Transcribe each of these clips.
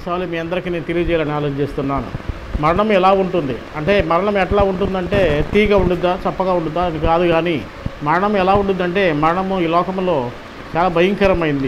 ఈసారి మీ అందరికీ నేను తెలియజేయాలని ఆలోచిస్తున్నాను మరణం ఎలా ఉంటుంది అంటే మరణం ఎట్లా ఉంటుందంటే తీగ ఉండుద్దా చప్పగా ఉండుద్దా అది కాదు కానీ మరణం ఎలా ఉంటుందంటే మరణము ఈ లోకంలో చాలా భయంకరమైంది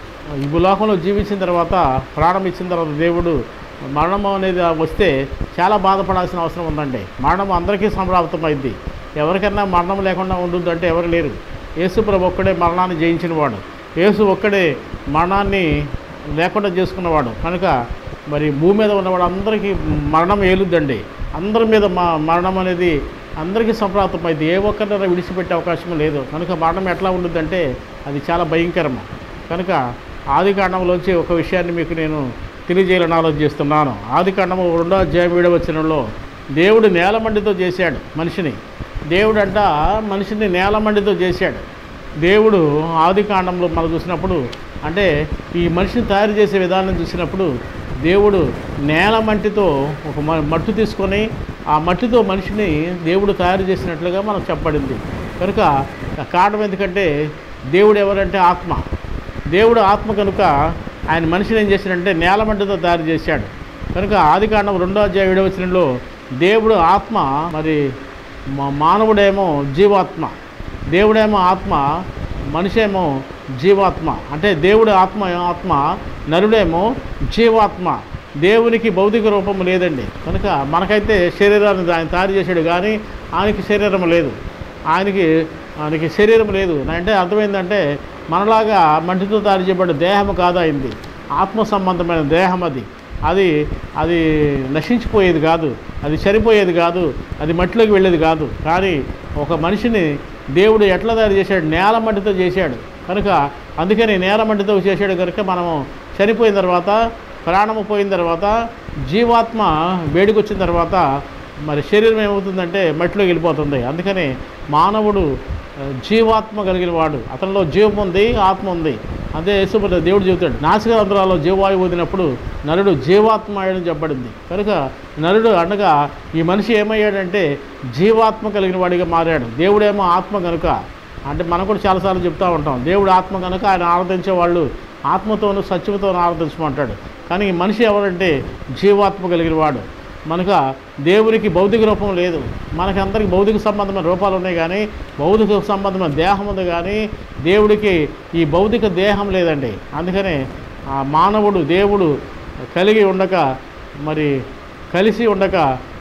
ఈ భూలోకంలో జీవించిన తర్వాత ప్రాణం ఇచ్చిన తర్వాత దేవుడు మరణం అనేది వస్తే చాలా బాధపడాల్సిన అవసరం ఉందండి మరణం అందరికీ సంప్రాప్తమైంది ఎవరికైనా మరణం లేకుండా ఉంటుందంటే ఎవరు లేరు యేసు ప్రభు ఒక్కడే మరణాన్ని జయించిన వాడు యేసు ఒక్కడే మరణాన్ని లేకుండా చేసుకున్నవాడు కనుక మరి భూమి మీద ఉన్నవాడు అందరికీ మరణం ఏలుద్దండి అందరి మీద మ మరణం అనేది అందరికీ సంప్రాప్తమైంది ఏ ఒక్కరినైనా విడిచిపెట్టే అవకాశం లేదు కనుక మరణం ఎట్లా ఉంటుందంటే అది చాలా భయంకరము కనుక ఆది కాండంలోంచి ఒక విషయాన్ని మీకు నేను తెలియజేయాలని ఆలోచిస్తున్నాను ఆది కాండము రెండో అధ్యాయం ఏడవ వచనంలో దేవుడు నేలమండితో చేశాడు మనిషిని దేవుడు అంట మనిషిని నేలమండితో చేశాడు దేవుడు ఆది కాండంలో మనం చూసినప్పుడు అంటే ఈ మనిషిని తయారు చేసే విధానం చూసినప్పుడు దేవుడు నేల మట్టితో ఒక మ- మట్టి తీసుకొని ఆ మట్టితో మనిషిని దేవుడు తయారు చేసినట్లుగా మనకు చెప్పబడింది కనుక ఆ కారణం ఎందుకంటే దేవుడు ఎవరంటే ఆత్మ దేవుడు ఆత్మ కనుక ఆయన మనిషిని ఏం చేశాడంటే నేల మట్టితో తయారు చేశాడు కనుక ఆది కాండం రెండో అధ్యాయ ఏడవ వచనంలో దేవుడు ఆత్మ మరి మా- మానవుడేమో జీవాత్మ దేవుడేమో ఆత్మ మనిషేమో జీవాత్మ అంటే దేవుడు ఆత్మ ఆత్మ నరుడేమో జీవాత్మ దేవునికి భౌతిక రూపం లేదండి కనుక మనకైతే శరీరాన్ని ఆయన తయారు చేశాడు కానీ ఆయనకి శరీరం లేదు ఆయనకి ఆయనకి శరీరం లేదు అంటే అర్థమైందంటే మనలాగా మట్టితో తయారు చేయబడ్డ దేహం కాదు అయింది ఆత్మ సంబంధమైన దేహం అది అది అది నశించిపోయేది కాదు అది చనిపోయేది కాదు అది మట్టిలోకి వెళ్ళేది కాదు కానీ ఒక మనిషిని దేవుడు ఎట్లా తయారు చేశాడు నేల మట్టితో చేశాడు కనుక అందుకని నేల మట్టితో చేశాడు కనుక మనము చనిపోయిన తర్వాత ప్రాణము పోయిన తర్వాత జీవాత్మ వేడికి వచ్చిన తర్వాత మరి శరీరం ఏమవుతుందంటే మట్టిలోకి వెళ్ళిపోతుంది అందుకని మానవుడు ఆ, జీవాత్మ కలిగిన వాడు అతనిలో జీవం ఉంది ఆత్మ ఉంది అదే యేసుప్రభు దేవుడు చెబుతాడు నాసిక రంధ్రాల్లో జీవవాయువు వదిలినప్పుడు నరుడు జీవాత్మ అయ్యని చెప్పబడింది కనుక నరుడు అనగా ఈ మనిషి ఏమయ్యాడంటే జీవాత్మ కలిగిన వాడిగా మారాడు దేవుడేమో ఆత్మ కనుక అంటే మనం కూడా చాలాసార్లు చెప్తూ ఉంటాం దేవుడు ఆత్మ కనుక ఆయన ఆరాధించే వాళ్ళు ఆత్మతోనూ సత్యముతోనూ ఆరాధించమంటాడు కానీ ఈ మనిషి ఎవరంటే జీవాత్మ కలిగిన వాడు మనక దేవునికి భౌతిక రూపం లేదు మనకి అందరికి భౌతిక సంబంధమైన రూపాలు ఉన్నాయి కానీ భౌతిక సంబంధమైన దేహం ఉంది కానీ దేవుడికి ఈ భౌతిక దేహం లేదండి అందుకనే ఆ మానవుడు దేవుడు కలిగి ఉండక మరి కలిసి ఉండక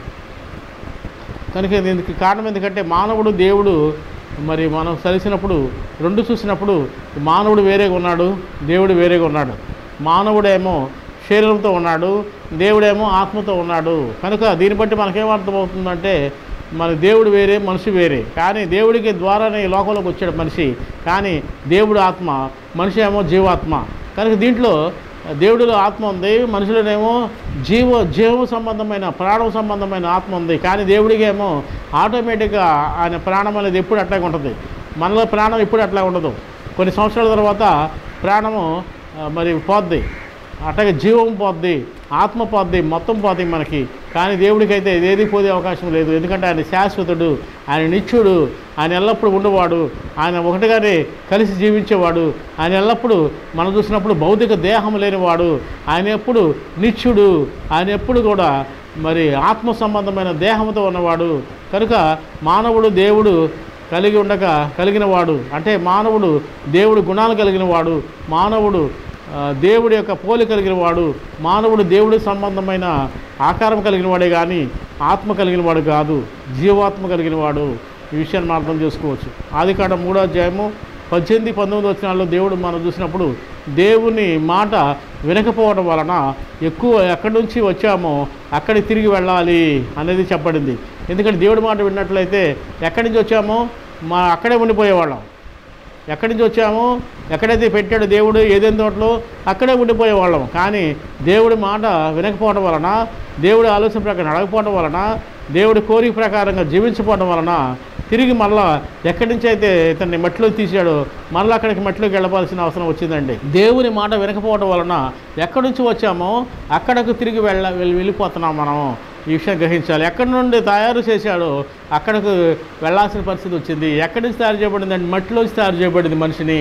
కనుక దీనికి కారణం ఎందుకంటే మానవుడు దేవుడు మరి మనం కలిసినప్పుడు రెండు చూసినప్పుడు మానవుడు వేరేగా ఉన్నాడు దేవుడు వేరేగా ఉన్నాడు మానవుడేమో శరీరంతో ఉన్నాడు దేవుడేమో ఆత్మతో ఉన్నాడు కనుక దీన్ని బట్టి మనకేం అర్థమవుతుందంటే మన దేవుడు వేరే మనిషి వేరే కానీ దేవుడికి ద్వారానే ఈ లోకంలోకి వచ్చాడు మనిషి కానీ దేవుడు ఆత్మ మనిషి ఏమో జీవాత్మ కనుక దీంట్లో దేవుడిలో ఆత్మ ఉంది మనుషులనేమో జీవ జీవ సంబంధమైన ప్రాణం సంబంధమైన ఆత్మ ఉంది కానీ దేవుడికి ఏమో ఆటోమేటిక్గా ఆయన ప్రాణం అనేది ఎప్పుడు అట్లాగే ఉంటుంది మనలో ప్రాణం ఎప్పుడు అట్లా ఉండదు కొన్ని సంవత్సరాల తర్వాత ప్రాణము ఆ, మరి పోద్ది అట్లాగే జీవం పోద్ది ఆత్మ పోద్ది మొత్తం పోద్ది మనకి కానీ దేవుడికి అయితే ఏది పోదే అవకాశం లేదు ఎందుకంటే ఆయన శాశ్వతుడు ఆయన నిత్యుడు ఆయన ఎల్లప్పుడూ ఉండేవాడు ఆయన ఒకటిగానే కలిసి జీవించేవాడు ఆయన ఎల్లప్పుడూ మనం చూసినప్పుడు భౌతిక దేహం లేనివాడు ఆయన ఎప్పుడు నిత్యుడు ఆయన ఎప్పుడు కూడా మరి ఆత్మ సంబంధమైన దేహంతో ఉన్నవాడు కనుక మానవుడు దేవుడు కలిగి ఉండక కలిగిన వాడు అంటే మానవుడు దేవుడు గుణాలు కలిగిన వాడు మానవుడు ఆ, దేవుడి యొక్క పోలి కలిగిన వాడు మానవుడు దేవుడి సంబంధమైన ఆకారం కలిగిన వాడే కానీ ఆత్మ కలిగిన వాడు కాదు జీవాత్మ కలిగిన వాడు ఈ విషయాన్ని మనం అర్థం చేసుకోవచ్చు ఆది కాండ మూడో అధ్యాయము పద్దెనిమిది పంతొమ్మిది వచ్చినాల్లో దేవుడు మనం చూసినప్పుడు దేవుని మాట వినకపోవడం వలన ఎక్కువ ఎక్కడి నుంచి వచ్చామో అక్కడికి తిరిగి వెళ్ళాలి అనేది చెప్పబడింది ఎందుకంటే దేవుడి మాట విన్నట్లయితే ఎక్కడి నుంచి వచ్చామో మా అక్కడే ఉండిపోయేవాళ్ళం ఎక్కడి నుంచి వచ్చామో ఎక్కడైతే పెట్టాడు దేవుడు ఏదైనా తోటలో అక్కడే ఉండిపోయేవాళ్ళం కానీ దేవుడి మాట వినకపోవడం వలన దేవుడి ఆలోచన ప్రకారం నడకపోవడం వలన దేవుడి కోరిక ప్రకారంగా జీవించకపోవడం వలన తిరిగి మళ్ళా ఎక్కడి నుంచి అయితే ఇతన్ని మట్టిలోకి తీసాడో మళ్ళీ అక్కడికి మట్టిలోకి వెళ్ళవలసిన అవసరం వచ్చిందండి దేవుని మాట వినకపోవడం వలన ఎక్కడి నుంచి వచ్చామో అక్కడకు తిరిగి వెళ్ళ వెళ్ళి వెళ్ళిపోతున్నాం మనం ఈ విషయం గ్రహించాలి ఎక్కడి నుండి తయారు చేశాడో అక్కడకు వెళ్ళాల్సిన పరిస్థితి వచ్చింది ఎక్కడి నుంచి తయారు చేయబడింది అంటే మట్టిలోంచి తయారు చేయబడింది మనిషిని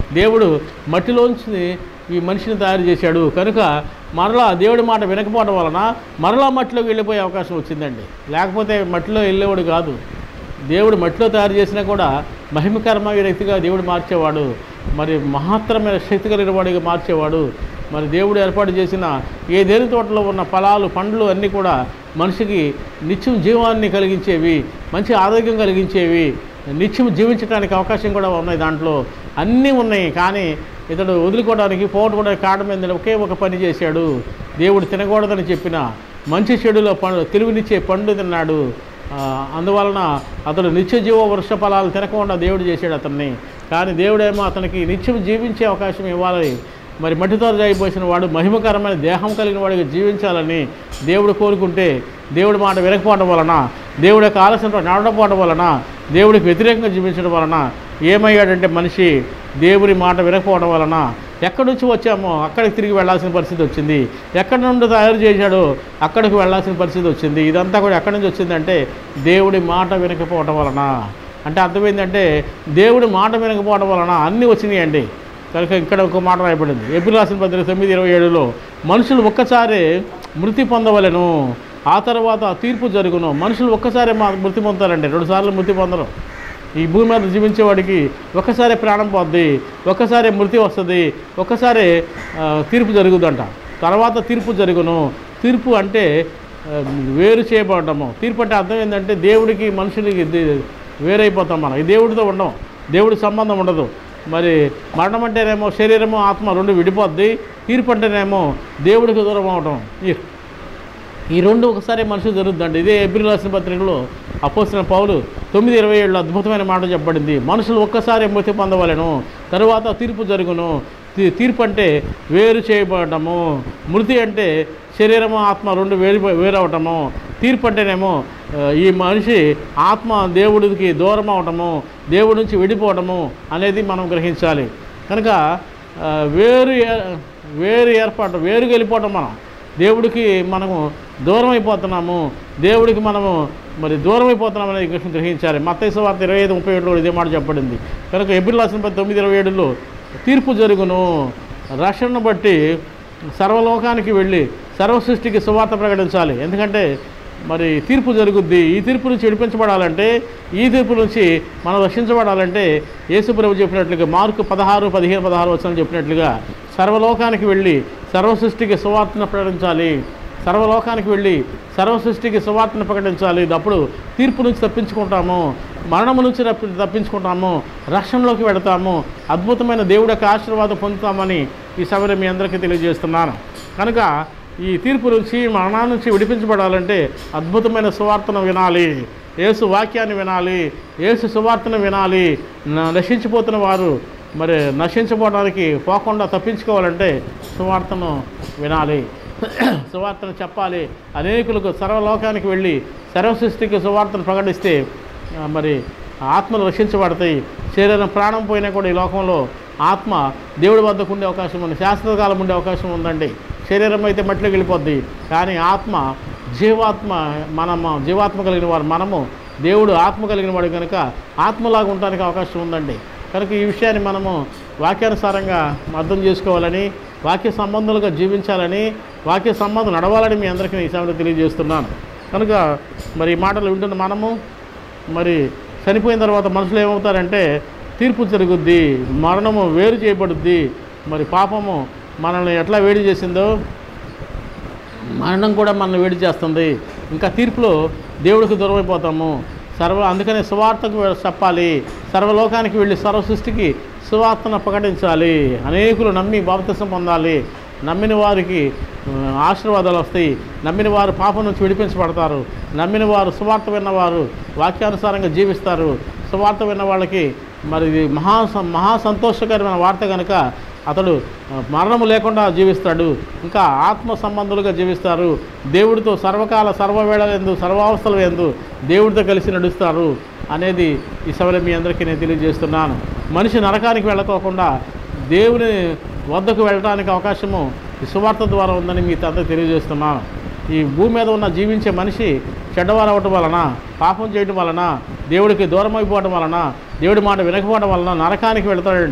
దేవుడు మట్టిలోంచి ఈ మనిషిని తయారు చేశాడు కనుక మరలా దేవుడి మాట వినకపోవడం వలన మరలా మట్టిలోకి వెళ్ళిపోయే అవకాశం వచ్చిందండి లేకపోతే మట్టిలో వెళ్ళేవాడు కాదు దేవుడు మట్టిలో తయారు చేసినా కూడా మహిమకరమైన వ్యక్తిగా దేవుడు మార్చేవాడు మరి మహత్తరమైన శక్తి కలిగిన వాడిగా మార్చేవాడు మరి దేవుడు ఏర్పాటు చేసిన ఏ దేని తోటలో ఉన్న ఫలాలు పండ్లు అన్నీ కూడా మనిషికి నిత్యం జీవాన్ని కలిగించేవి మంచి ఆరోగ్యం కలిగించేవి నిత్యం జీవించడానికి అవకాశం కూడా ఉన్నాయి దాంట్లో అన్నీ ఉన్నాయి కానీ ఇతడు వదులుకోవడానికి పోగొట్టుకోవడానికి కారణం ఏంటంటే ఒకే ఒక పని చేశాడు దేవుడు తినకూడదని చెప్పిన మంచి చెడులో పండు తెలివినిచ్చే పండు తిన్నాడు ఆ, అందువలన అతడు నిత్య జీవ వృక్ష ఫలాలు తినకుండా దేవుడు చేశాడు అతన్ని కానీ దేవుడేమో అతనికి నిత్యం జీవించే అవకాశం ఇవ్వాలి మరి మట్టితో జాయిపోసిన వాడు మహిమకరమైన దేహం కలిగిన వాడిగా జీవించాలని దేవుడు కోరుకుంటే దేవుడి మాట వినకపోవడం వలన దేవుడి యొక్క ఆలస్యంతో నడవకపోవడం వలన దేవుడికి వ్యతిరేకంగా జీవించడం వలన ఏమయ్యాడంటే మనిషి దేవుని మాట వినకపోవడం వలన ఎక్కడి నుంచి వచ్చామో అక్కడికి తిరిగి వెళ్ళాల్సిన పరిస్థితి వచ్చింది ఎక్కడి నుండి తయారు చేశాడో అక్కడికి వెళ్ళాల్సిన పరిస్థితి వచ్చింది ఇదంతా కూడా ఎక్కడి నుంచి వచ్చిందంటే దేవుడి మాట వినకపోవడం వలన అంటే అర్థమైందంటే దేవుడి మాట వినకపోవడం వలన అన్నీ వచ్చినాయండి కనుక ఇక్కడ ఒక మాట రాయబడింది ఏప్రిల్ రాసిన పత్రిక తొమ్మిది ఇరవై ఏడులో మనుషులు ఒక్కసారి మృతి పొందవలెను ఆ తర్వాత తీర్పు జరుగును మనుషులు ఒక్కసారి మా మృతి పొందుతారండి రెండుసార్లు మృతి పొందరు ఈ భూమి మీద జీవించేవాడికి ఒక్కసారి ప్రాణం పోద్ది ఒక్కసారి మృతి వస్తుంది ఒక్కసారి ఆ, తీర్పు జరుగుదంట తర్వాత తీర్పు జరుగును తీర్పు అంటే ఆ, వేరు చేయబడము తీర్పు అంటే అర్థం ఏంటంటే దేవుడికి మనుషులకి ది- వేరైపోతాం మనం ఈ దేవుడితో ఉండం దేవుడికి సంబంధం ఉండదు మరి మరణం అంటేనేమో శరీరము ఆత్మ రెండు విడిపోద్ది తీర్పు అంటేనేమో దేవుడికి దూరం అవడం ఈ ఈ రెండు ఒకసారి మనుషులు జరుగుతుందండి ఇదే ఏప్రిల్ రాసిన పత్రికలో అపోసిన పౌలు తొమ్మిది ఇరవై ఏడులో అద్భుతమైన మాట చెప్పబడింది మనుషులు ఒక్కసారి మృతి పొందవలెను తరువాత తీర్పు జరుగును తీ- తీర్పు అంటే వేరు చేయబడము మృతి అంటే శరీరము ఆత్మ రెండు వేరు వేరవటము తీర్పు అంటేనేమో ఆ, ఈ మనిషి ఆత్మ దేవుడికి దూరం అవటము దేవుడి నుంచి విడిపోవటము అనేది మనం గ్రహించాలి కనుక ఆ, వేరు ఏ- వేరు ఏర్పాటు వేరుగా వెళ్ళిపోవటం మనం దేవుడికి మనము దూరం అయిపోతున్నాము దేవుడికి మనము మరి దూరం అయిపోతున్నాం అనేది విషయం గ్రహించాలి మత్తైసు వార్త ఇరవై ఐదు ముప్పై ఏడులో ఇదే మాట చెప్పబడింది కనుక ఎబ్రిల్ రాసిన పది తొమ్మిది ఇరవై ఏడులో తీర్పు జరుగును రక్షణను బట్టి సర్వలోకానికి వెళ్ళి సర్వ సృష్టికి సువార్త ప్రకటించాలి ఎందుకంటే మరి తీర్పు జరుగుద్ది ఈ తీర్పు నుంచి విడిపించబడాలంటే ఈ తీర్పు నుంచి మనం రక్షించబడాలంటే యేసు ప్రభు చెప్పినట్లుగా మార్కు పదహారు పదిహేను పదహారు వచ్చిన చెప్పినట్లుగా సర్వలోకానికి వెళ్ళి సర్వ సృష్టికి సువార్తను ప్రకటించాలి సర్వలోకానికి వెళ్ళి సర్వ సృష్టికి సువార్తను ప్రకటించాలి అప్పుడు తీర్పు నుంచి తప్పించుకుంటాము మరణము నుంచి తప్పి- తప్పించుకుంటాము రక్షణలోకి వెడతాము అద్భుతమైన దేవుడి యొక్క ఆశీర్వాదం పొందుతామని ఈ సభలో మీ అందరికీ తెలియజేస్తున్నాను కనుక ఈ తీర్పు నుంచి మరణా నుంచి విడిపించబడాలంటే అద్భుతమైన సువార్తను వినాలి యేసు వాక్యాన్ని వినాలి యేసు సువార్తను వినాలి న- నశించిపోతున్న వారు మరి నశించబోవడానికి పోకుండా తప్పించుకోవాలంటే సువార్తను వినాలి సువార్తను చెప్పాలి అనేకులకు సర్వలోకానికి వెళ్ళి సర్వ సృష్టికి సువార్తను ప్రకటిస్తే ఆ, మరి ఆత్మలు రక్షించబడతాయి శరీరం ప్రాణం పోయినా కూడా ఈ లోకంలో ఆత్మ దేవుడి వద్దకు ఉండే అవకాశం ఉంది శాశ్వతకాలం ఉండే అవకాశం ఉందండి శరీరం అయితే మట్టిలోకి వెళ్ళిపోద్ది కానీ ఆత్మ జీవాత్మ మనం జీవాత్మ కలిగిన వారు మనము దేవుడు ఆత్మ కలిగిన వాడు కనుక ఆత్మలాగా ఉండడానికి అవకాశం ఉందండి కనుక ఈ విషయాన్ని మనము వాక్యానుసారంగా అర్థం చేసుకోవాలని వాక్య సంబంధాలుగా జీవించాలని వాక్య సంబంధం నడవాలని మీ అందరికీ ఈ సమయంలో తెలియజేస్తున్నాను కనుక మరి ఈ మాటలు వింటున్న మనము మరి చనిపోయిన తర్వాత మనుషులు ఏమవుతారంటే తీర్పు జరుగుద్ది మరణము వేరు చేయబడుద్ది మరి పాపము మనల్ని ఎట్లా వేడి చేసిందో మరణం కూడా మనల్ని వేడి చేస్తుంది ఇంకా తీర్పులో దేవుడికి దూరం అయిపోతాము సర్వ అందుకనే సువార్తకు వె- చెప్పాలి సర్వలోకానికి వెళ్ళి సర్వ సృష్టికి సువార్తను ప్రకటించాలి అనేకులు నమ్మి బాప్తిసం పొందాలి నమ్మిన వారికి ఆ, ఆశీర్వాదాలు వస్తాయి నమ్మిన వారు పాపం నుంచి విడిపించబడతారు నమ్మిన వారు సువార్త విన్నవారు వాక్యానుసారంగా జీవిస్తారు సువార్త విన్న వాళ్ళకి మరి ఇది మహా సం- మహా సంతోషకరమైన వార్త కనుక అతడు ఆ, మరణము లేకుండా జీవిస్తాడు ఇంకా ఆత్మ సంబంధులుగా జీవిస్తారు దేవుడితో సర్వకాల సర్వవేళ ఎందు సర్వావస్థలు ఎందు దేవుడితో కలిసి నడుస్తారు అనేది ఈ సభలో మీ అందరికీ నేను తెలియజేస్తున్నాను మనిషి నరకానికి వెళ్ళకోకుండా దేవుని వద్దకు వెళ్ళడానికి అవకాశము ఈ సువార్త ద్వారా ఉందని మీ తండ్రి తెలియజేస్తున్నాను ఈ భూమి మీద ఉన్న జీవించే మనిషి చెడ్డవారు అవ్వటం వలన పాపం చేయటం వలన దేవుడికి దూరం అయిపోవడం వలన దేవుడి మాట వినకపోవడం వలన నరకానికి వెళ్తాడండి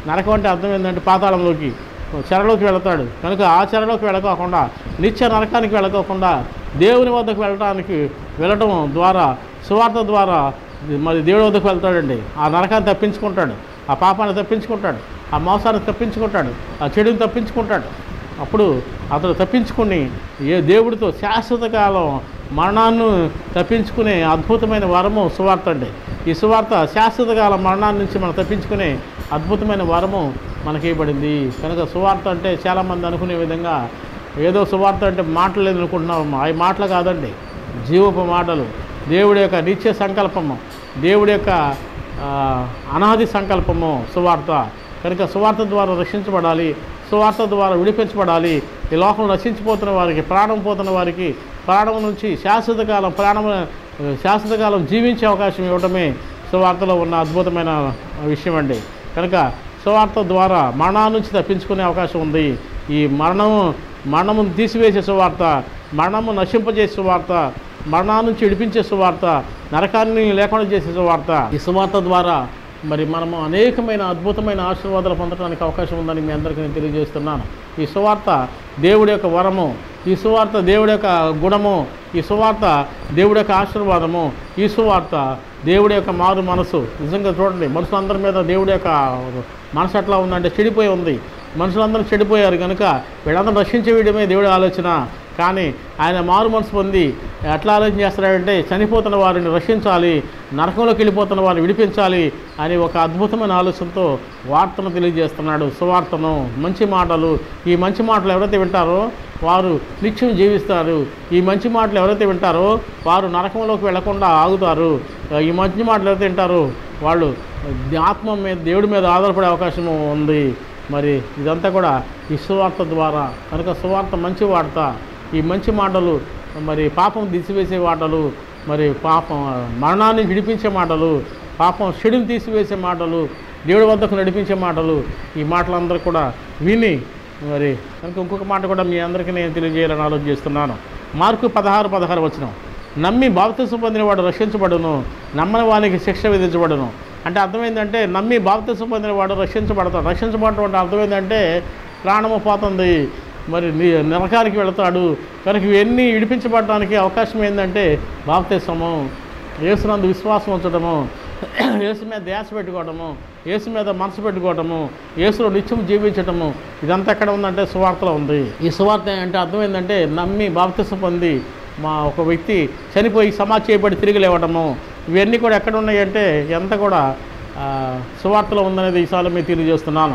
నరకం అంటే అర్థం ఏంటంటే పాతాళంలోకి చెరలోకి వెళతాడు కనుక ఆ చెరలోకి వెళ్ళకోకుండా నిత్య నరకానికి వెళ్ళకోకుండా దేవుని వద్దకు వెళ్ళడానికి వెళ్ళటం ద్వారా సువార్త ద్వారా మరి దేవుడి వద్దకు వెళ్తాడండి ఆ నరకాన్ని తప్పించుకుంటాడు ఆ పాపాన్ని తప్పించుకుంటాడు ఆ మోసాన్ని తప్పించుకుంటాడు ఆ చెడుని తప్పించుకుంటాడు అప్పుడు అతడు తప్పించుకుని ఏ దేవుడితో శాశ్వత కాలం మరణాన్ని తప్పించుకునే అద్భుతమైన వరము సువార్త అండి ఈ సువార్త శాశ్వత కాలం మరణాన్ని నుంచి మనం తప్పించుకునే అద్భుతమైన వరము మనకి ఇవ్వబడింది కనుక సువార్త అంటే చాలామంది అనుకునే విధంగా ఏదో సువార్త అంటే మాటలు లేదు అనుకుంటున్నాం అవి మాటలు కాదండి జీవపు మాటలు దేవుడి యొక్క నిత్య సంకల్పము దేవుడి యొక్క ఆ, అనాది సంకల్పము సువార్త కనుక సువార్త ద్వారా రక్షించబడాలి సువార్త ద్వారా విడిపించబడాలి ఈ లోకం రక్షించిపోతున్న వారికి ప్రాణం పోతున్న వారికి ప్రాణం నుంచి శాశ్వత కాలం ప్రాణం శాశ్వత కాలం జీవించే అవకాశం ఇవ్వడమే సువార్తలో ఉన్న అద్భుతమైన విషయం అండి కనుక సువార్త ద్వారా మరణం నుంచి తప్పించుకునే అవకాశం ఉంది ఈ మరణము మరణము తీసివేసే సువార్త మరణము నశింపజేసే సువార్త మరణాల నుంచి విడిపించే సువార్త నరకాన్ని లేకుండా చేసే సువార్త ఈ సువార్త ద్వారా మరి మనము అనేకమైన అద్భుతమైన ఆశీర్వాదాలు పొందడానికి అవకాశం ఉందని మీ అందరికీ నేను తెలియజేస్తున్నాను ఈ సువార్త దేవుడి యొక్క వరము ఈ సువార్త దేవుడి యొక్క గుణము ఈ సువార్త దేవుడి యొక్క ఆశీర్వాదము ఈ సువార్త దేవుడి యొక్క మారు మనసు నిజంగా చూడండి మనుషులందరి మీద దేవుడి యొక్క మనసు ఎట్లా ఉందంటే చెడిపోయి ఉంది మనుషులందరూ చెడిపోయారు కనుక వీళ్ళందరూ రక్షించే వీడమే దేవుడి ఆలోచన కానీ ఆయన మారు మనసు పొంది ఎట్లా ఆలోచన చేస్తాడంటే చనిపోతున్న వారిని రక్షించాలి నరకంలోకి వెళ్ళిపోతున్న వారిని విడిపించాలి అని ఒక అద్భుతమైన ఆలోచనతో వార్తను తెలియజేస్తున్నాడు సువార్తను మంచి మాటలు ఈ మంచి మాటలు ఎవరైతే వింటారో వారు నిత్యం జీవిస్తారు ఈ మంచి మాటలు ఎవరైతే వింటారో వారు నరకంలోకి వెళ్లకుండా ఆగుతారు ఈ మంచి మాటలు ఎవరైతే వింటారో వాళ్ళు ఆత్మ మీద దేవుడి మీద ఆధారపడే అవకాశం ఉంది మరి ఇదంతా కూడా ఈ సువార్త ద్వారా కనుక సువార్త మంచి వార్త ఈ మంచి మాటలు మరి పాపం తీసివేసే మాటలు మరి పాపం మరణాన్ని విడిపించే మాటలు పాపం చెడుని తీసివేసే మాటలు దేవుడి వద్దకు నడిపించే మాటలు ఈ మాటలందరూ కూడా విని మరి కనుక ఇంకొక మాట కూడా మీ అందరికీ నేను తెలియజేయాలని ఆలోచిస్తున్నాను మార్కు పదహారు పదహారు వచ్చిన నమ్మి బాప్తిసం పొందిన వాడు రక్షించబడును నమ్మని వానికి శిక్ష విధించబడును అంటే అర్థమైందంటే నమ్మి బాప్తిసం పొందిన వాడు రక్షించబడతాడు రక్షించబడటం అంటే అర్థమైందంటే ప్రాణము పోతుంది మరి ని- నరకానికి వెళతాడు కనుక ఇవన్నీ విడిపించబడడానికి అవకాశం ఏంటంటే బాప్తిసము యేసునందు విశ్వాసం ఉంచడము యేసు మీద ధ్యాస పెట్టుకోవడము యేసు మీద మనసు పెట్టుకోవడము యేసులో నిత్యం జీవించటము ఇదంతా ఎక్కడ ఉందంటే సువార్తలో ఉంది ఈ సువార్త అంటే అర్థం ఏంటంటే నమ్మి బాప్తిసం పొంది మా ఒక వ్యక్తి చనిపోయి సమాధి చేయబడి తిరిగి లేవడము ఇవన్నీ కూడా ఎక్కడ ఉన్నాయంటే ఎంత కూడా ఆ, సువార్తలో ఉందనేది ఈసారి మీకు తెలియజేస్తున్నాను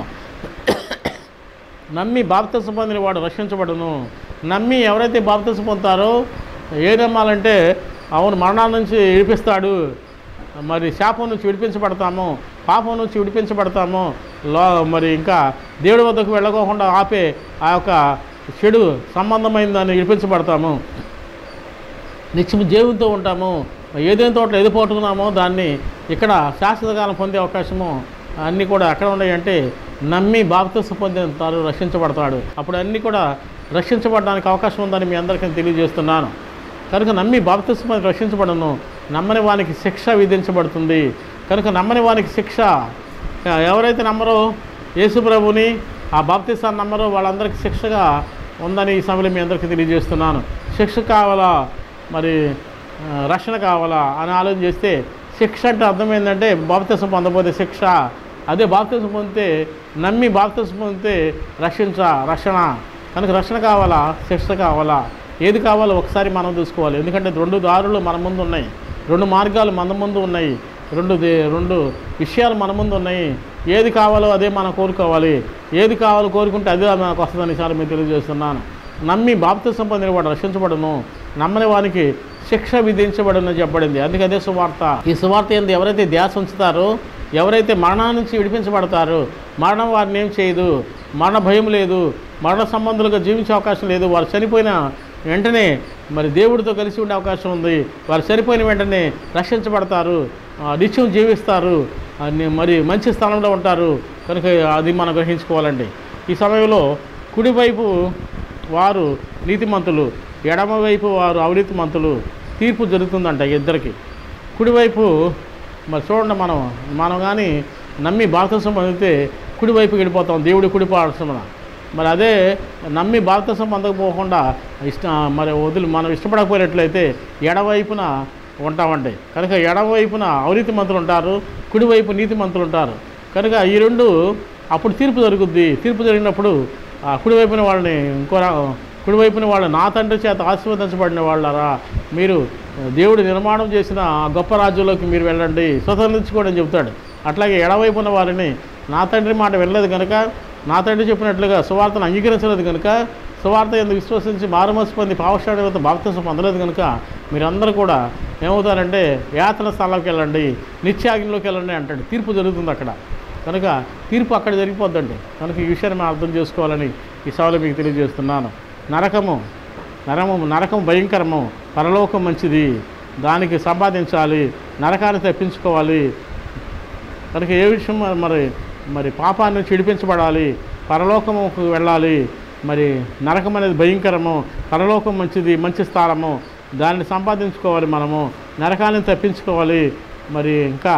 నమ్మి బాప్తిసం పొందిన వాడు రక్షించబడును నమ్మి ఎవరైతే బాప్తిసం పొందుతారో ఏ నమ్మాలంటే అవును మరణాల నుంచి విడిపిస్తాడు మరి శాపం నుంచి విడిపించబడతాము పాపం నుంచి విడిపించబడతాము లో మరి ఇంకా దేవుడి వద్దకు వెళ్ళకోకుండా ఆపే ఆ యొక్క చెడు సంబంధమైన దాన్ని విడిపించబడతాము నిత్యము జీవంతో ఉంటాము ఏదైనా తోటలో ఏది పోటుకున్నామో దాన్ని ఇక్కడ శాశ్వత కాలం పొందే అవకాశము అన్నీ కూడా ఎక్కడ ఉన్నాయంటే నమ్మి బాప్తిసం పొందిన రక్షించబడతాడు అప్పుడు అన్నీ కూడా రక్షించబడడానికి అవకాశం ఉందని మీ అందరికీ తెలియజేస్తున్నాను కనుక నమ్మి బాప్తిసం పొంది రక్షించబడను నమ్మని వానికి శిక్ష విధించబడుతుంది కనుక నమ్మని వానికి శిక్ష ఎవరైతే నమ్మరో యేసు ప్రభుని ఆ బాప్తిసాన్ని నమ్మరో వాళ్ళందరికీ శిక్షగా ఉందని ఈ సమయంలో మీ అందరికీ తెలియజేస్తున్నాను శిక్ష కావాలా మరి ఆ, రక్షణ కావాలా అని ఆలోచన చేస్తే శిక్ష అంటే అర్థం ఏంటంటే బాప్తిసం పొందబోతే శిక్ష అదే బాప్తిసం పొందితే నమ్మి బాప్తిసం పొందితే రక్షించ రక్షణ కనుక రక్షణ కావాలా శిక్ష కావాలా ఏది కావాలో ఒకసారి మనం చూసుకోవాలి ఎందుకంటే రెండు దారులు మన ముందు ఉన్నాయి రెండు మార్గాలు మన ముందు ఉన్నాయి రెండు దే- రెండు విషయాలు మన ముందు ఉన్నాయి ఏది కావాలో అదే మనం కోరుకోవాలి ఏది కావాలో కోరుకుంటే అదే మనకు వస్తుందని ఈసారి మీకు తెలియజేస్తున్నాను నమ్మి బాప్తిసం పొందిన వాడు రక్షించబడను నమ్మని వానికి శిక్ష విధించబడని చెప్పబడింది అందుకే అదే సువార్త ఈ సువార్త ఏంది ఎవరైతే ధ్యాస ఉంచుతారో ఎవరైతే మరణం నుంచి విడిపించబడతారో మరణం వారిని ఏం చేయదు మరణ భయం లేదు మరణ సంబంధులుగా జీవించే అవకాశం లేదు వారు చనిపోయిన వెంటనే మరి దేవుడితో కలిసి ఉండే అవకాశం ఉంది వారు చనిపోయిన వెంటనే రక్షించబడతారు ఆ, నిత్యం జీవిస్తారు ఆ, ని- మరి మంచి స్థానంలో ఉంటారు కనుక అది మనం గ్రహించుకోవాలండి ఈ సమయంలో కుడివైపు వారు నీతిమంతులు ఎడమవైపు వారు అవినీతిమంతులు తీర్పు జరుగుతుందంట ఇద్దరికి కుడివైపు మరి చూడండి మనం మనం కానీ నమ్మి బాప్తిసం పొందితే కుడివైపుకి వెళ్ళిపోతాం దేవుడి కుడి పార్శ్వమున మరి అదే నమ్మి బాప్తిసం పొందకపోకుండా ఇష్ట మరి వదిలి మనం ఇష్టపడకపోయినట్లయితే ఎడవైపున ఉంటామండి కనుక ఎడవైపున అవినీతి మంత్రులు ఉంటారు కుడివైపు నీతి మంత్రులు ఉంటారు కనుక ఈ రెండు అప్పుడు తీర్పు జరుగుద్ది తీర్పు జరిగినప్పుడు ఆ కుడివైపున వాళ్ళని ఇంకో రా- కుడివైపున వాళ్ళు నా తండ్రి చేత ఆశీర్వదించబడిన వాళ్ళరా మీరు దేవుడు నిర్మాణం చేసిన ఆ గొప్ప రాజ్యంలోకి మీరు వెళ్ళండి స్వతంత్రించుకోండి అని చెబుతాడు అట్లాగే ఎడవైపున వారిని నా తండ్రి మాట వెళ్ళలేదు కనుక నా తండ్రి చెప్పినట్లుగా సువార్తను అంగీకరించలేదు కనుక సువార్త ఎందుకు విశ్వసించి మారుమసి పొంది పావశాడ బాప్తిసం పొందలేదు కనుక మీరందరూ కూడా ఏమవుతారంటే యాత్ర స్థలంలోకి వెళ్ళండి నిత్యాగ్నిలోకి వెళ్ళండి అంటాడు తీర్పు జరుగుతుంది అక్కడ కనుక తీర్పు అక్కడ జరిగిపోద్దండి కనుక ఈ విషయాన్ని మనం అర్థం చేసుకోవాలని ఈ సవాలు మీకు తెలియజేస్తున్నాను నరకము నరము నరకం భయంకరము పరలోకం మంచిది దానికి సంపాదించాలి నరకాన్ని తప్పించుకోవాలి కనుక ఏ విషయం మరి- మరి మరి పాపాన్ని చెడిపించబడాలి పరలోకముకు వెళ్ళాలి మరి నరకం అనేది భయంకరము పరలోకం మంచిది మంచి స్థానము దాన్ని సంపాదించుకోవాలి మనము నరకాన్ని తప్పించుకోవాలి మరి ఇంకా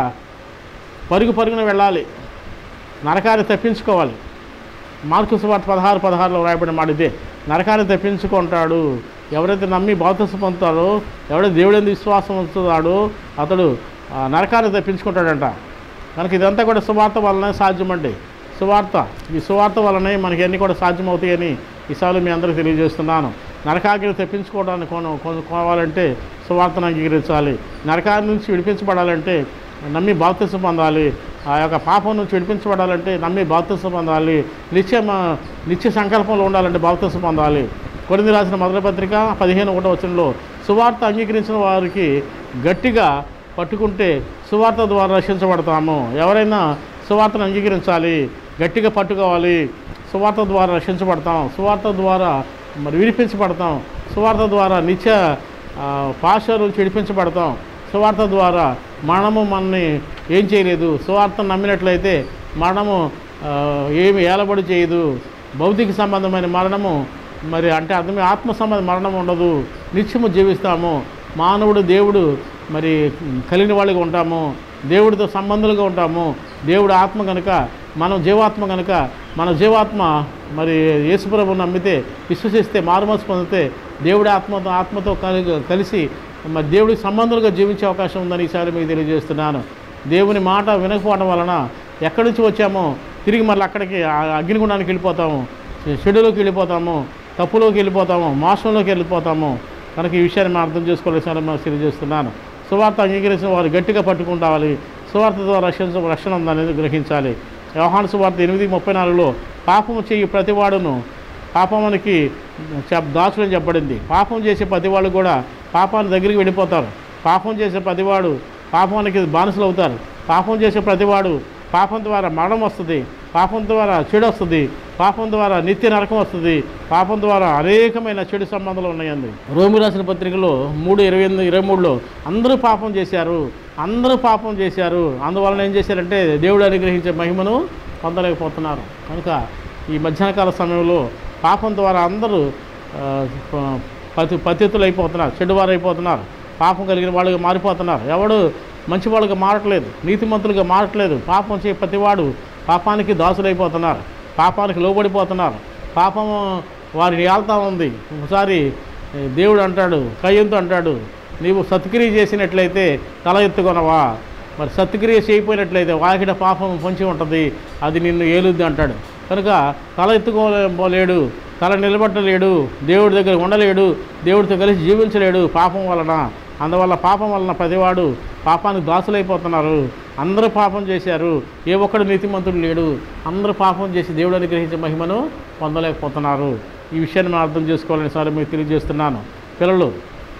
పరుగు పరుగున వెళ్ళాలి నరకాన్ని తప్పించుకోవాలి మార్కు సువార్త పదహారు పదహారులో రాయబడిన మాట ఇదే నరకాన్ని తప్పించుకుంటాడు ఎవరైతే నమ్మి బాప్తిసం పొందుతాడో ఎవరైతే దేవుడి విశ్వాసం ఉంచుతాడో అతడు ఆ, నరకాన్ని తప్పించుకుంటాడంట కనుక ఇదంతా కూడా సువార్త వలనే సాధ్యమండి సువార్త ఈ సువార్త వలనే మనకి అన్నీ కూడా సాధ్యమవుతాయని ఈసారి మీ అందరికీ తెలియజేస్తున్నాను నరకాగ్ని తెప్పించుకోవడానికి కొను కొనుక్కోవాలంటే సువార్తను అంగీకరించాలి నరకాన్ని నుంచి విడిపించబడాలంటే నమ్మి బాప్తిసం పొందాలి ఆ యొక్క పాపం నుంచి విడిపించబడాలంటే నమ్మి బాప్తిసం పొందాలి నిత్య మ- నిత్య సంకల్పంలో ఉండాలంటే బాప్తిసం పొందాలి కొరింది రాసిన మొదటి పత్రిక పదిహేను ఒకటో వచనంలో సువార్త అంగీకరించిన వారికి గట్టిగా పట్టుకుంటే సువార్త ద్వారా రక్షించబడతాము ఎవరైనా సువార్తను అంగీకరించాలి గట్టిగా పట్టుకోవాలి సువార్త ద్వారా రక్షించబడతాం సువార్త ద్వారా మరి విడిపించబడతాం సువార్త ద్వారా నిత్య ఆ, పాశాలు చెడిపించబడతాం సువార్త ద్వారా మరణము మనని ఏం చేయలేదు సువార్త నమ్మినట్లయితే మరణము ఆ, ఏమి ఏలబడి చేయదు భౌతిక సంబంధమైన మరణము మరి అంటే అర్థమే ఆత్మ సంబంధ మరణం ఉండదు నిత్యము జీవిస్తాము మానవుడు దేవుడు మరి కలిగిన వాళ్ళగా ఉంటాము దేవుడితో సంబంధాలుగా ఉంటాము దేవుడు ఆత్మ కనుక మనం జీవాత్మ కనుక మన జీవాత్మ మరి యేసుప్రభు నమ్మితే విశ్వసిస్తే మారుమనసు పొందితే దేవుడి ఆత్మతో ఆత్మతో కలి కలిసి మరి దేవుడికి సంబంధాలుగా జీవించే అవకాశం ఉందని ఈసారి మీకు తెలియజేస్తున్నాను దేవుని మాట వినకపోవడం వలన ఎక్కడి నుంచి వచ్చామో తిరిగి మళ్ళీ అక్కడికి ఆ అగ్నిగుండానికి వెళ్ళిపోతాము చెడులోకి వెళ్ళిపోతాము తప్పులోకి వెళ్ళిపోతాము మోసంలోకి వెళ్ళిపోతాము కనుక ఈ విషయాన్ని మనం అర్థం చేసుకోవాల్సిన మనం తెలియజేస్తున్నాను సువార్త అంగీకరించిన వారు గట్టిగా పట్టుకుంటావాలి సువార్త ద్వారా రక్షణ రక్షణ ఉందనేది గ్రహించాలి వ్యవహాన సువార్త ఎనిమిది ముప్పై నాలుగులో పాపము చేయి ప్రతివాడును పాపమునికి చెప్ దాసులని చెప్పబడింది పాపం చేసే ప్రతివాడు కూడా పాపాన్ని దగ్గరికి వెళ్ళిపోతారు పాపం చేసే ప్రతివాడు పాపానికి బానిసలు అవుతారు పాపం చేసే ప్రతివాడు పాపం ద్వారా మరణం వస్తుంది పాపం ద్వారా చెడు వస్తుంది పాపం ద్వారా నిత్య నరకం వస్తుంది పాపం ద్వారా అనేకమైన చెడు సంబంధాలు ఉన్నాయండి రోమి రాసిన పత్రికలో మూడు ఇరవై ఎనిమిది ఇరవై మూడులో అందరూ పాపం చేశారు అందరూ పాపం చేశారు అందువలన ఏం చేశారంటే దేవుడు అనుగ్రహించే మహిమను పొందలేకపోతున్నారు కనుక ఈ మధ్యాహ్నకాల సమయంలో పాపం ద్వారా అందరూ ఆ, ప- పతి పతితులు అయిపోతున్నారు చెడువారు అయిపోతున్నారు పాపం కలిగిన వాళ్ళుగా మారిపోతున్నారు ఎవడు మంచి వాళ్ళుగా మారట్లేదు నీతిమంతులుగా మారట్లేదు పాపం చే ప్రతివాడు పాపానికి దాసులైపోతున్నారు పాపానికి లోబడిపోతున్నారు పాపము వారిని ఏళ్తా ఉంది ఒకసారి ఏ, దేవుడు అంటాడు కయ్యంతో అంటాడు నీవు సత్క్రియ చేసినట్లయితే తల ఎత్తుకొనవా మరి సత్క్రియ చేయకపోయినట్లయితే వాకిట పాపం పొంచి ఉంటుంది అది నిన్ను ఏలుద్ది అంటాడు కనుక తల ఎత్తుకోలేడు తల నిలబట్టలేడు దేవుడి దగ్గర ఉండలేడు దేవుడితో కలిసి జీవించలేడు పాపం వలన అందువల్ల పాపం వలన ప్రతివాడు పాపానికి దాసులైపోతున్నారు అందరూ పాపం చేశారు ఏ ఒక్కడు నీతిమంతుడు లేడు అందరూ పాపం చేసి దేవుడు అనుగ్రహించే మహిమను పొందలేకపోతున్నారు ఈ విషయాన్ని మనం అర్థం చేసుకోవాలని సార్ మీకు తెలియజేస్తున్నాను పిల్లలు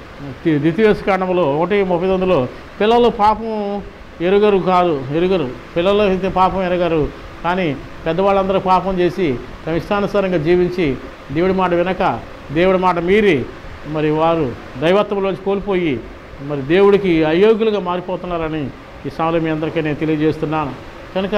ది- ద్వితీయ కాండంలో ఒకటి ముప్పై తొమ్మిదిలో పిల్లలు పాపం ఎరుగరు కాదు ఎరుగరు పిల్లలు అయితే పాపం ఎరగరు కానీ పెద్దవాళ్ళందరూ పాపం చేసి తమ ఇష్టానుసారంగా జీవించి దేవుడి మాట వినక దేవుడి మాట మీరి మరి వారు దైవత్వంలోంచి కోల్పోయి మరి దేవుడికి అయోగ్యులుగా మారిపోతున్నారని ఈ సమయంలో మీ అందరికీ నేను తెలియజేస్తున్నాను కనుక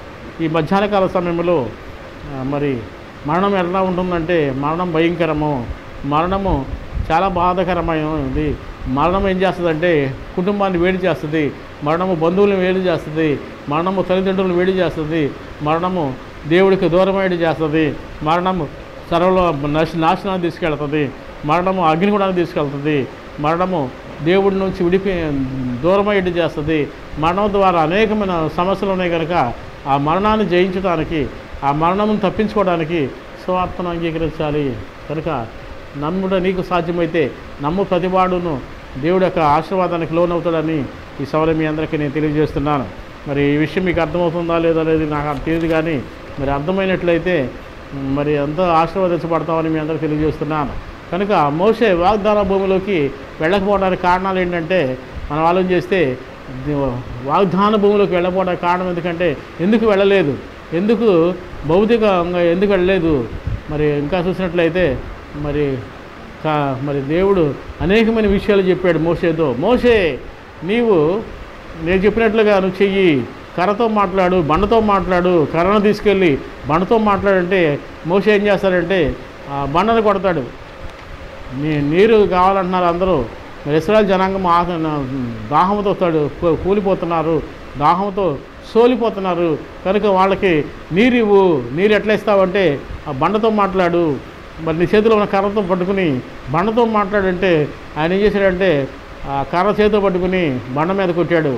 ఈ మధ్యాహ్నకాల సమయంలో ఆ, మరి మరణం ఎలా ఉంటుందంటే మరణం భయంకరము మరణము చాలా బాధాకరమైనది మరణం ఏం చేస్తుందంటే కుటుంబాన్ని వేడి చేస్తుంది మరణము బంధువులను వేడి చేస్తుంది మరణము తల్లిదండ్రులను వేడి చేస్తుంది మరణము దేవుడికి దూరమైనట్టు చేస్తుంది మరణము సర్వలో నశ నాశనాన్ని తీసుకెళ్తుంది మరణము అగ్నిగుణాన్ని తీసుకెళ్తుంది మరణము దేవుడి నుంచి విడిపి దూరమయ్యేట్టు చేస్తుంది మరణం ద్వారా అనేకమైన సమస్యలు ఉన్నాయి కనుక ఆ మరణాన్ని జయించడానికి ఆ మరణమును తప్పించుకోవడానికి స్వార్థను అంగీకరించాలి కనుక నమ్ముడ నీకు సాధ్యమైతే నమ్ము ప్రతివాడును దేవుడి యొక్క ఆశీర్వాదానికి లోనవుతాడని ఈ సవరం మీ అందరికీ నేను తెలియజేస్తున్నాను మరి ఈ విషయం మీకు అర్థమవుతుందా లేదా అనేది నాకు తెలియదు కానీ మరి అర్థమైనట్లయితే మ్, మరి ఎంతో ఆశీర్వదించబడతామని మీ అందరికీ తెలియజేస్తున్నాను కనుక మోసే వాగ్దాన భూమిలోకి వెళ్ళకపోవడానికి కారణాలు ఏంటంటే మనం ఆలోచన చేస్తే ది- వాగ్దాన భూమిలోకి వెళ్ళకపోవడానికి కారణం ఎందుకంటే ఎందుకు వెళ్ళలేదు ఎందుకు భౌతికంగా ఎందుకు వెళ్ళలేదు మరి ఇంకా చూసినట్లయితే మరి కా మరి దేవుడు అనేకమైన విషయాలు చెప్పాడు మోసేతో మోసే నీవు నేను చెప్పినట్లుగా నువ్వు చెయ్యి కర్రతో మాట్లాడు బండతో మాట్లాడు కర్రను తీసుకెళ్ళి బండతో మాట్లాడంటే మోసే ఏం చేస్తాడంటే ఆ బండను కొడతాడు నీ నీరు కావాలంటున్నారు అందరూ మరి ఇస్రాయల్ జనాంగం ఆక- దాహంతో తడు కూ- కూలిపోతున్నారు దాహంతో సోలిపోతున్నారు కనుక వాళ్ళకి నీరు ఇవ్వు నీరు ఎట్లా ఇస్తావంటే ఆ బండతో మాట్లాడు మరి నీ చేతిలో ఉన్న కర్రతో పట్టుకుని బండతో మాట్లాడంటే ఆయన ఏం చేశాడంటే ఆ కర్ర చేతితో పట్టుకుని బండ మీద కొట్టాడు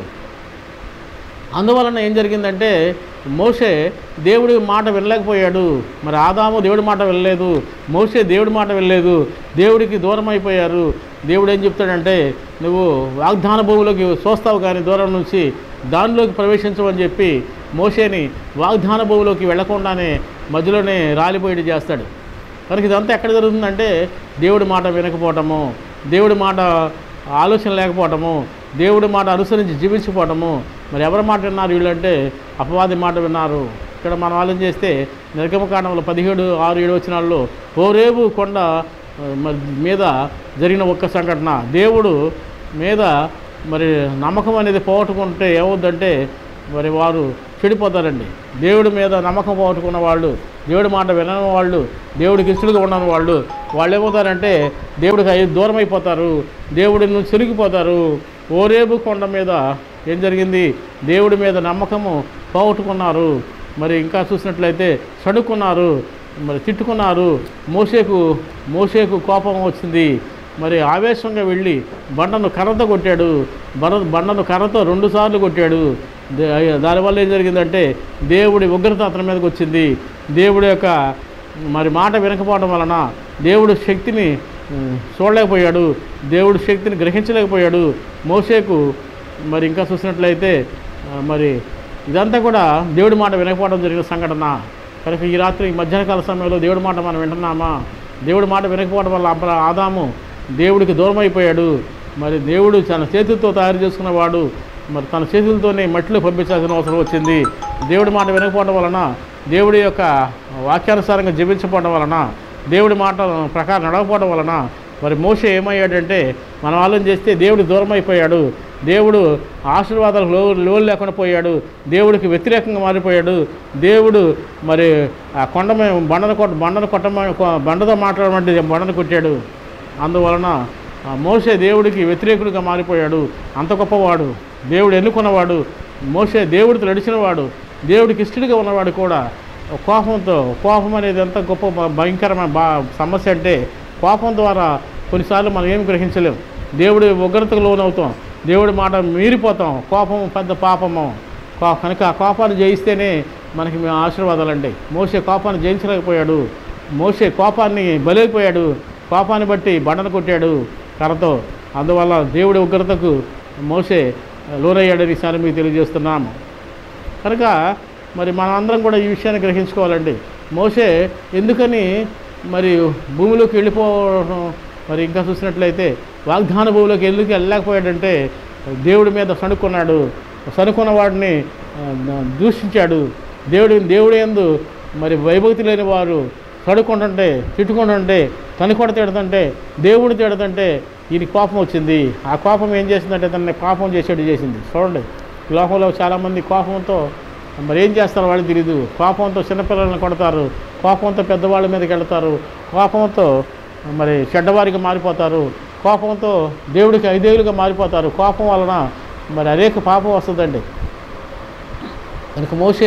అందువలన ఏం జరిగిందంటే మోషే దేవుడి మాట వినలేకపోయాడు మరి ఆదాము దేవుడి మాట వినలేదు మోషే దేవుడి మాట వినలేదు దేవుడికి దూరం అయిపోయారు దేవుడు ఏం చెప్తాడంటే నువ్వు వాగ్దాన భూమిలోకి చూస్తావు కానీ దూరం నుంచి దానిలోకి ప్రవేశించమని చెప్పి మోషేని వాగ్దాన భూమిలోకి వెళ్లకుండానే మధ్యలోనే రాలిపోయేది చేస్తాడు కనుక ఇదంతా ఎక్కడ జరుగుతుందంటే దేవుడి మాట వినకపోవటము దేవుడి మాట ఆలోచన లేకపోవటము దేవుడి మాట అనుసరించి జీవించిపోవటము మరి ఎవరి మాట విన్నారు వీళ్ళంటే అపవాది మాట విన్నారు ఇక్కడ మనం ఆలోచన చేస్తే నిర్గమకాండంలో పదిహేడు ఆరు ఏడు వచ్చినాల్లో ఓరేబు కొండ ఆ, మరి మీద జరిగిన ఒక్క సంఘటన దేవుడు మీద మరి నమ్మకం అనేది పోగొట్టుకుంటే ఏమవుద్దంటే మరి వారు చెడిపోతారండి దేవుడి మీద నమ్మకం పోగొట్టుకున్న వాళ్ళు దేవుడి మాట వినని వాళ్ళు దేవుడికి ఇష్టలుగా ఉండని వాళ్ళు వాళ్ళు ఏమవుతారంటే దేవుడికి అయి- దూరం అయిపోతారు దేవుడి నుంచి చిరిగిపోతారు ఓరేబు కొండ మీద ఏం జరిగింది దేవుడి మీద నమ్మకము పోగొట్టుకున్నారు మరి ఇంకా చూసినట్లయితే చడుక్కున్నారు మరి తిట్టుకున్నారు మోసేకు మోసేకు కోపం వచ్చింది మరి ఆవేశంగా వెళ్ళి బండను కర్రతో కొట్టాడు బండ బండను కర్రతో రెండు సార్లు కొట్టాడు దే- దానివల్ల ఏం జరిగిందంటే దేవుడి ఉగ్రత అతని మీదకి వచ్చింది దేవుడి యొక్క మరి మాట వినకపోవడం వలన దేవుడు శక్తిని ఉమ్, చూడలేకపోయాడు దేవుడి శక్తిని గ్రహించలేకపోయాడు మోసేకు మరి ఇంకా చూసినట్లయితే ఆ, మరి ఇదంతా కూడా దేవుడి మాట వినకపోవడం జరిగిన సంఘటన కనుక ఈ రాత్రి ఈ మధ్యాహ్న కాల సమయంలో దేవుడి మాట మనం వింటున్నామా దేవుడి మాట వినకపోవడం వల్ల అబ్బ- ఆదాము దేవుడికి దూరం అయిపోయాడు మరి దేవుడు తన చేతులతో తయారు చేసుకున్నవాడు మరి తన చేతులతోనే మట్టిలో పంపించాల్సిన అవసరం వచ్చింది దేవుడి మాట వినకపోవడం వలన దేవుడి యొక్క వాక్యానుసారంగా జీవించకపోవడం వలన దేవుడి మాట ప్రకారం నడవకపోవడం వలన మరి మోసే ఏమయ్యాడంటే మనం ఆలోచన చేస్తే దేవుడు దూరం అయిపోయాడు దేవుడు ఆశీర్వాదాలకు లో లోలు లేకుండా పోయాడు దేవుడికి వ్యతిరేకంగా మారిపోయాడు దేవుడు మరి ఆ కొండ మీద బండను కొట్ట బండను కొట్టమని బండతో మాట్లాడమంటే బండను కొట్టాడు అందువలన ఆ మోసే దేవుడికి వ్యతిరేకుడిగా మారిపోయాడు అంత గొప్పవాడు దేవుడు ఎన్నుకున్నవాడు మోసే దేవుడితో నడిచినవాడు దేవుడికి ఇష్టడిగా ఉన్నవాడు కూడా కోపంతో కోపం అనేది ఎంత గొప్ప భ- భయంకరమైన బా సమస్య అంటే కోపం ద్వారా కొన్నిసార్లు మనం ఏం గ్రహించలేం దేవుడి ఉగ్రతకు లోనవుతాం దేవుడి మాట మీరిపోతాం కోపం పెద్ద పాపము కో- కనుక ఆ కోపాన్ని జయిస్తేనే మనకి మేము ఆశీర్వాదాలండి మోసే కోపాన్ని జయించలేకపోయాడు మోసే కోపాన్ని బలైపోయాడు కోపాన్ని బట్టి బండను కొట్టాడు కర్రతో అందువల్ల దేవుడి ఉగ్రతకు మోసే లోనయ్యాడని ఈసారి మీకు తెలియజేస్తున్నాము కనుక మరి మనందరం కూడా ఈ విషయాన్ని గ్రహించుకోవాలండి మోసే ఎందుకని మరి భూమిలోకి వెళ్ళిపోవడం మరి ఇంకా చూసినట్లయితే వాగ్దాన భూమిలోకి ఎందుకు వెళ్ళలేకపోయాడంటే దేవుడి మీద సణుక్కున్నాడు సణుకున్న వాడిని ఆ, దూషించాడు దేవుడి దేవుడి ఎందు మరి వైభక్తి లేని వారు కడుక్కుంటుంటే తిట్టుకుంటుంటే తను కూడా తిడుతుంటే దేవుడు తిడుతుంటే ఈయన కోపం వచ్చింది ఆ కోపం ఏం చేసిందంటే తనని పాపం చేసేట్టు చేసింది చూడండి ఈ లోకంలో చాలామంది కోపంతో మరి ఏం చేస్తారో వాళ్ళకి తెలియదు కోపంతో చిన్నపిల్లల్ని కొడతారు కోపంతో పెద్దవాళ్ళ మీదకి వెళ్తారు కోపంతో మరి చెడ్డవారికి మారిపోతారు కోపంతో దేవుడికి ఐదేవులుగా మారిపోతారు కోపం వలన మరి అనేక పాపం వస్తుందండి కనుక మోసే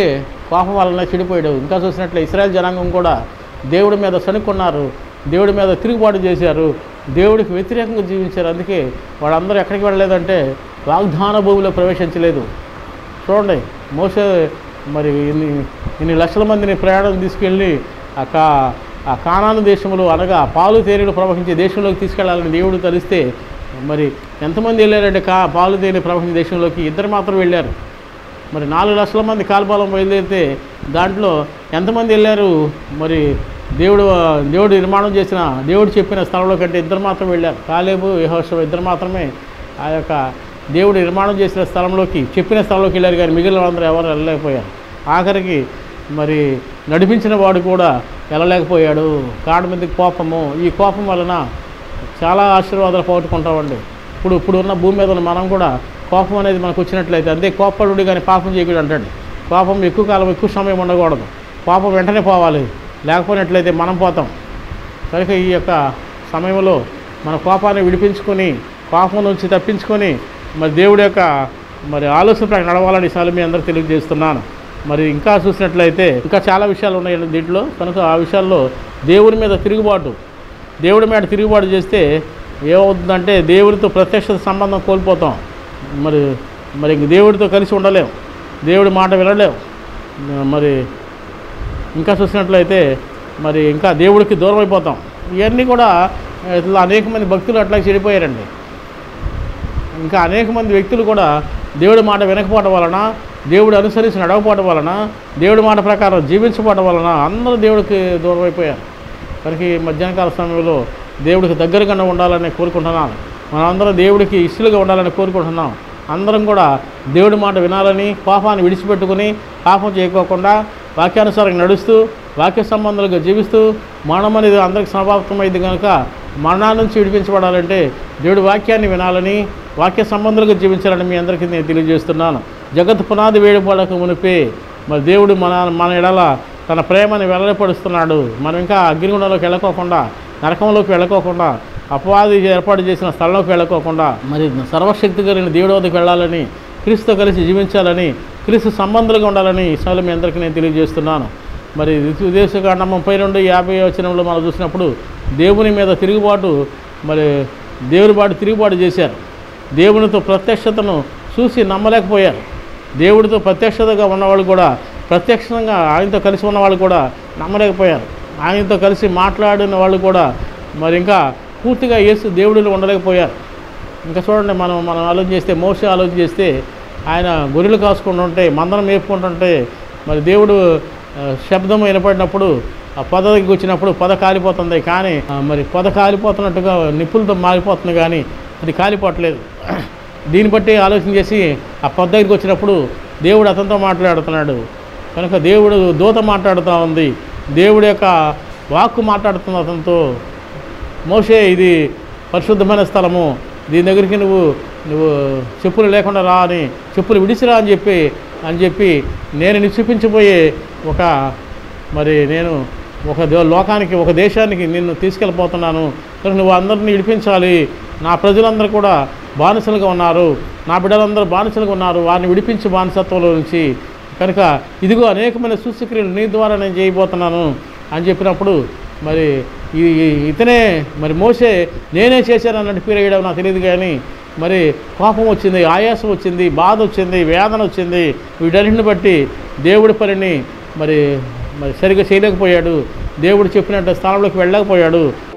కోపం వలన చెడిపోయాడు ఇంకా చూసినట్లే ఇస్రాయల్ జనాంగం కూడా దేవుడి మీద సనుక్కున్నారు దేవుడి మీద తిరుగుబాటు చేశారు దేవుడికి వ్యతిరేకంగా జీవించారు అందుకే వాళ్ళందరూ ఎక్కడికి వెళ్ళలేదంటే వాగ్దాన భూమిలో ప్రవేశించలేదు చూడండి మోసే మరి ఇన్ని ఇన్ని లక్షల మందిని ప్రయాణం తీసుకెళ్ళి ఆ కా ఆ కానాను దేశంలో అనగా పాలు తేనెలు ప్రవహించే దేశంలోకి తీసుకెళ్లాలని దేవుడు తలిస్తే మరి ఎంతమంది వెళ్ళారంటే కా పాలు తేనె ప్రవహించే దేశంలోకి ఇద్దరు మాత్రం వెళ్ళారు మరి నాలుగు లక్షల మంది కాల్పాలం బయలుదేరితే దాంట్లో ఎంతమంది వెళ్ళారు మరి దేవుడు దేవుడు నిర్మాణం చేసిన దేవుడు చెప్పిన స్థలంలో కంటే ఇద్దరు మాత్రం వెళ్ళారు కాలేబు యెహోషువ ఇద్దరు మాత్రమే ఆ యొక్క దేవుడు నిర్మాణం చేసిన స్థలంలోకి చెప్పిన స్థలంలోకి వెళ్ళారు కానీ మిగిలిన వాళ్ళందరూ ఎవరు వెళ్ళలేకపోయారు ఆఖరికి మరి నడిపించిన వాడు కూడా వెళ్ళలేకపోయాడు కాడు మీద కోపము ఈ కోపం వలన చాలా ఆశీర్వాదాలు పోగొట్టుకుంటామండి ఇప్పుడు ఇప్పుడు ఉన్న భూమి మీద ఉన్న మనం కూడా కోపం అనేది మనకు వచ్చినట్లయితే అంతే కోపడు కానీ పాపం చేయకూడదు అంటాడు కోపం ఎక్కువ కాలం ఎక్కువ సమయం ఉండకూడదు కోపం వెంటనే పోవాలి లేకపోయినట్లయితే మనం పోతాం కనుక ఈ యొక్క సమయంలో మన కోపాన్ని విడిపించుకొని కోపం నుంచి తప్పించుకొని మరి దేవుడి యొక్క మరి ఆలోచన ప్రకారం నడవాలని ఈసారి మీ అందరూ తెలియజేస్తున్నాను మరి ఇంకా చూసినట్లయితే ఇంకా చాలా విషయాలు ఉన్నాయండి దీంట్లో కనుక ఆ విషయాల్లో దేవుడి మీద తిరుగుబాటు దేవుడి మీద తిరుగుబాటు చేస్తే ఏమవుతుందంటే దేవుడితో ప్రత్యక్ష సంబంధం కోల్పోతాం మరి మరి ఇంక దేవుడితో కలిసి ఉండలేం దేవుడి మాట వినలేం మరి ఇంకా చూసినట్లయితే మరి ఇంకా దేవుడికి దూరం అయిపోతాం ఇవన్నీ కూడా ఇట్లా అనేక మంది భక్తులు అట్లా చెడిపోయారండి ఇంకా అనేక మంది వ్యక్తులు కూడా దేవుడి మాట వినకపోవడం వలన దేవుడు అనుసరించి నడవకపోవడం వలన దేవుడి మాట ప్రకారం జీవించకపోవడం వలన అందరూ దేవుడికి దూరం అయిపోయారు కనుక ఈ మధ్యాహ్నకాల సమయంలో దేవుడికి దగ్గరగా ఉండాలని కోరుకుంటున్నాను మనందరం దేవుడికి ఇష్టలుగా ఉండాలని కోరుకుంటున్నాం అందరం కూడా దేవుడి మాట వినాలని పాపాన్ని విడిచిపెట్టుకుని పాపం చేయకోకుండా వాక్యానుసారంగా నడుస్తూ వాక్య సంబంధాలుగా జీవిస్తూ మరణం అనేది అందరికి సమాప్తమైంది కనుక మరణాల నుంచి విడిపించబడాలంటే దేవుడి వాక్యాన్ని వినాలని వాక్య సంబంధాలుగా జీవించాలని మీ అందరికీ నేను తెలియజేస్తున్నాను జగత్ పునాది వేడిపడక మునిపే మరి దేవుడు మన మన ఎడల తన ప్రేమని వెల్లడిపడుస్తున్నాడు మనం ఇంకా అగ్నిగుండంలోకి వెళ్ళకోకుండా నరకంలోకి వెళ్ళకోకుండా అపవాది ఏర్పాటు చేసిన స్థలంలోకి వెళ్ళకోకుండా మరి సర్వశక్తి కలిగిన దేవుడి వద్దకు వెళ్ళాలని క్రీస్తుతో కలిసి జీవించాలని క్రీస్తు సంబంధాలుగా ఉండాలని ఈ సమయంలో మీ అందరికీ నేను తెలియజేస్తున్నాను మరి ఉదేశకాండం ముప్పై రెండు యాభై వచనంలో మనం చూసినప్పుడు దేవుని మీద తిరుగుబాటు మరి దేవుని బాటు తిరుగుబాటు చేశారు దేవునితో ప్రత్యక్షతను చూసి నమ్మలేకపోయారు దేవుడితో ప్రత్యక్షతగా ఉన్నవాళ్ళు కూడా ప్రత్యక్షంగా ఆయనతో కలిసి ఉన్నవాళ్ళు కూడా నమ్మలేకపోయారు ఆయనతో కలిసి మాట్లాడిన వాళ్ళు కూడా మరి ఇంకా పూర్తిగా యేసు దేవుడిలో ఉండలేకపోయారు ఇంకా చూడండి మనం మనం ఆలోచన చేస్తే మోసే ఆలోచన చేస్తే ఆయన గొర్రెలు కాసుకుంటూ ఉంటే మందరం మేపుకుంటుంటే మరి దేవుడు ఆ, శబ్దం వినపడినప్పుడు ఆ పొద దగ్గరికి వచ్చినప్పుడు పొద కాలిపోతుంది కానీ ఆ, మరి పొద కాలిపోతున్నట్టుగా నిప్పులతో మారిపోతుంది కానీ అది కాలిపోవట్లేదు దీన్ని బట్టి ఆలోచన చేసి ఆ పొద దగ్గరికి వచ్చినప్పుడు దేవుడు అతనితో మాట్లాడుతున్నాడు కనుక దేవుడు దూత మాట్లాడుతూ ఉంది దేవుడి యొక్క వాక్కు మాట్లాడుతుంది అతనితో మోషే ఇది పరిశుద్ధమైన స్థలము దీని దగ్గరికి నువ్వు నువ్వు చెప్పులు లేకుండా రా అని చెప్పులు విడిచిరా అని చెప్పి అని చెప్పి నేను నిక్షిపించబోయే ఒక మరి నేను ఒక దే- లోకానికి ఒక దేశానికి నిన్ను తీసుకెళ్ళిపోతున్నాను కనుక నువ్వు అందరిని విడిపించాలి నా ప్రజలందరూ కూడా బానిసలుగా ఉన్నారు నా బిడ్డలందరూ బానిసలుగా ఉన్నారు వారిని విడిపించి బానిసత్వంలో నుంచి కనుక ఇదిగో అనేకమైన సూచక్రియలు నీ ద్వారా నేను చేయబోతున్నాను అని చెప్పినప్పుడు మరి ఈ ఈ- ఇతనే మరి మోసే నేనే చేశాను అన్నట్టు పేరు వేయడం నాకు తెలియదు కానీ మరి కోపం వచ్చింది ఆయాసం వచ్చింది బాధ వచ్చింది వేదన వచ్చింది వీటన్నిటిని బట్టి దేవుడి పనిని మరి మరి సరిగ్గా చేయలేకపోయాడు దేవుడు చెప్పినట్టు స్థానంలోకి వెళ్ళలేకపోయాడు